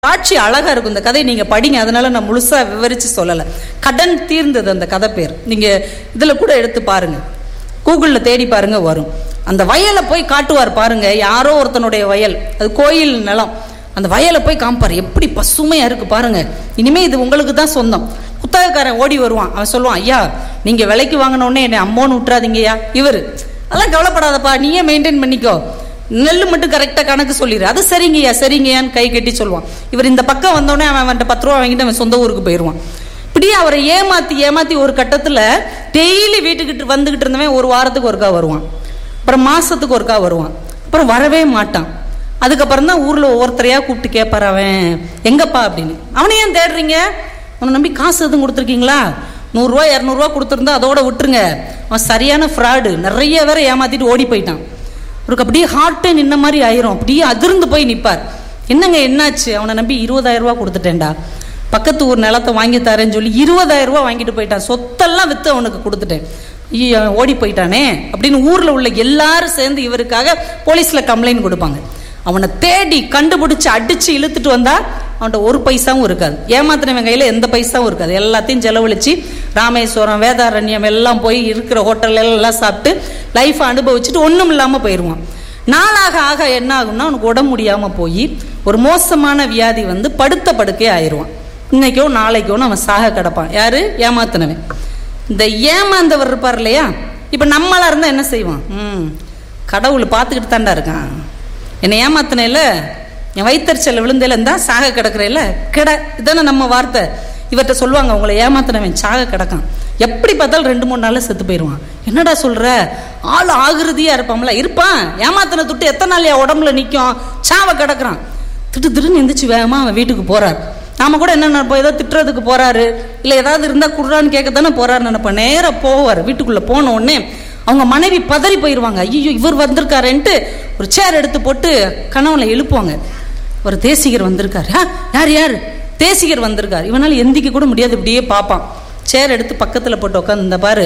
காட்சி அழகா இருக்கும் இந்த கதையை நீங்க படிங்க அதனால நான் முழுசா விவரிச்சு சொல்லல கடன் தீர்ந்தது அந்த கதை பேர் நீங்க இதுல கூட எடுத்து பாருங்க கூகுள்ல தேடி பாருங்க வரும் அந்த வயலை போய் காட்டுவார் பாருங்க யாரோ ஒருத்தனுடைய வயல் அது கோயில் நிலம் அந்த வயலை போய் காமிப்பார் எப்படி பசுமையா இருக்கு பாருங்க இனிமே இது உங்களுக்கு தான் சொந்தம் குத்தகைக்காரன் ஓடி வருவான் அவன் சொல்லுவான் ஐயா நீங்க விலைக்கு வாங்கினோடனே என்னை அம்மோன்னு விட்டுறாதீங்கய்யா இவரு அதெல்லாம் கவலைப்படாதப்பா நீயே மெயின்டைன் பண்ணிக்கோ நெல்லு மட்டும் கரெக்டாக கணக்கு சொல்லிடு அது சரிங்கய்யா சரிங்கய்யான்னு கை கட்டி சொல்லுவான் இவர் இந்த பக்கம் வந்தோடனே அவன் அவன்கிட்ட பத்து ரூபா வாங்கிட்டு அவன் சொந்த ஊருக்கு போயிடுவான் இப்படியே அவரை ஏமாத்தி ஏமாத்தி ஒரு கட்டத்தில் டெய்லி வீட்டுக்கிட்டு வந்துகிட்டு இருந்தவன் ஒரு வாரத்துக்கு ஒருக்கா வருவான் அப்புறம் மாசத்துக்கு ஒருக்கா வருவான் அப்புறம் வரவே மாட்டான் அதுக்கப்புறம் தான் ஊர்ல ஒவ்வொருத்தரையா கூப்பிட்டு கேட்பார் அவன் எங்கப்பா அப்படின்னு அவனை ஏன் தேடுறீங்க அவனை நம்பி காசு எதுவும் கொடுத்துருக்கீங்களா நூறுரூவா இரநூறுவா கொடுத்துருந்தா அதோட விட்டுருங்க அவன் சரியான ஃப்ராடு நிறைய பேரை ஏமாத்திட்டு ஓடி போயிட்டான் அவருக்கு அப்படியே ஹார்ட்டே நின்ன மாதிரி ஆயிரும் அப்படியே அதிர்ந்து போய் நிற்பார் என்னங்க என்னாச்சு அவனை நம்பி இருபதாயிரம் ரூபா கொடுத்துட்டேன்டா பக்கத்து ஊர் நிலத்தை வாங்கி தரேன்னு சொல்லி இருபதாயிரம் ரூபா வாங்கிட்டு போயிட்டான் சொத்தெல்லாம் வித்து அவனுக்கு கொடுத்துட்டேன் ஐயோ அவன் ஓடி போயிட்டானே அப்படின்னு ஊர்ல உள்ள எல்லாரும் சேர்ந்து இவருக்காக போலீஸ்ல கம்ப்ளைண்ட் கொடுப்பாங்க அவனை தேடி கண்டுபிடிச்சு அடிச்சு இழுத்துட்டு வந்தா அவன்கிட்ட ஒரு பைசாவும் இருக்காது ஏமாத்தினவன் கையில எந்த பைசாவும் இருக்காது எல்லாத்தையும் செலவழிச்சு ராமேஸ்வரம் வேதாரண்யம் எல்லாம் போய் இருக்கிற ஹோட்டல்ல எல்லாம் சாப்பிட்டு லைஃப் அனுபவிச்சுட்டு ஒண்ணும் இல்லாம போயிடுவான் நாளாக ஆக என்ன ஆகும்னா அவனுக்கு உடம்பு முடியாம போய் ஒரு மோசமான வியாதி வந்து படுத்த படுக்கே ஆயிடுவான் இன்னைக்கோ நாளைக்கோ அவன் சாக கிடப்பான் யாரு ஏமாத்தினவன் இந்த ஏமாந்தவர் இருப்பார் இல்லையா இப்ப நம்மளா இருந்தா என்ன செய்வான் ம் கடவுள் பார்த்துக்கிட்டு தாண்டா இருக்கான் என்னை ஏமாத்தினேல என் வயிற்றுச்சல் விழுந்தேல இருந்தா சாக கிடக்குறேல கிட இதானே நம்ம வார்த்தை இவர்கிட்ட சொல்லுவாங்க உங்களை ஏமாத்தினவன் சாக கிடக்கான் எப்படி பார்த்தாலும் ரெண்டு மூணு நாள்ல செத்து போயிடுவான் என்னடா சொல்ற ஆள் ஆகிருதியா இருப்பான்ல இருப்பான் ஏமாத்தின துட்டு எத்தனை நாள் என் உடம்புல நிற்கும் சாவ கிடக்குறான் திட்டு திட்டுன்னு எந்திரிச்சு வேகமா அவன் வீட்டுக்கு போறார் நாம கூட என்ன நினைப்போம் ஏதோ திட்டுறதுக்கு போறாரு இல்ல ஏதாவது இருந்தா குடுறான்னு கேட்க தானே போறாரு நினைப்போம் நேரா போவார் வீட்டுக்குள்ள போன உடனே அவங்க மனைவி பதறி போயிருவாங்க ஐயோ இவர் வந்திருக்காருன்ட்டு ஒரு சேர் எடுத்து போட்டு கணவனை எழுப்புவாங்க ஒரு தேசிகர் வந்திருக்காரு "ஆ, யார் யார் தேசிகர் வந்திருக்காரு இவனால எந்திக்க கூட முடியாது இப்படியே பார்ப்பான் சேர் எடுத்து பக்கத்துல போட்டு உட்காந்து இந்த பாரு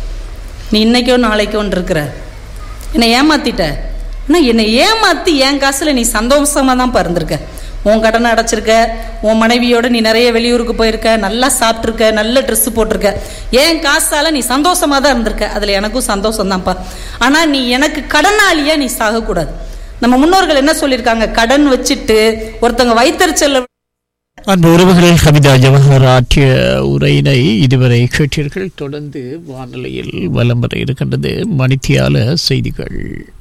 நீ இன்னைக்கோ நாளைக்கோன்னு இருக்கிற என்னை ஏமாத்திட்ட ஆனால் என்னை ஏமாத்தி என் காசுல நீ சந்தோஷமா தான் இருந்திருக்க உன் கடனை அடைச்சிருக்க உன் மனைவியோட நீ நிறைய வெளியூருக்கு போயிருக்க நல்லா சாப்பிட்ருக்க நல்ல Dress போட்டிருக்க என் காசால நீ சந்தோஷமா தான் இருந்திருக்க அதுல எனக்கும் சந்தோஷம் தான்ப்பா ஆனா நீ எனக்கு கடனாளியா நீ சாகக்கூடாது நம்ம முன்னோர்கள் என்ன சொல்லியிருக்காங்க கடன் வச்சுட்டு ஒருத்தவங்க வைத்தறிச்சல்ல அன்பு உறவுகளில் கவிதா ஜவஹர் ஆற்றிய உரையினை இதுவரை கேட்டீர்கள் தொடர்ந்து வானிலையில் வலம் வர இருக்கின்றது மணித்தியால செய்திகள்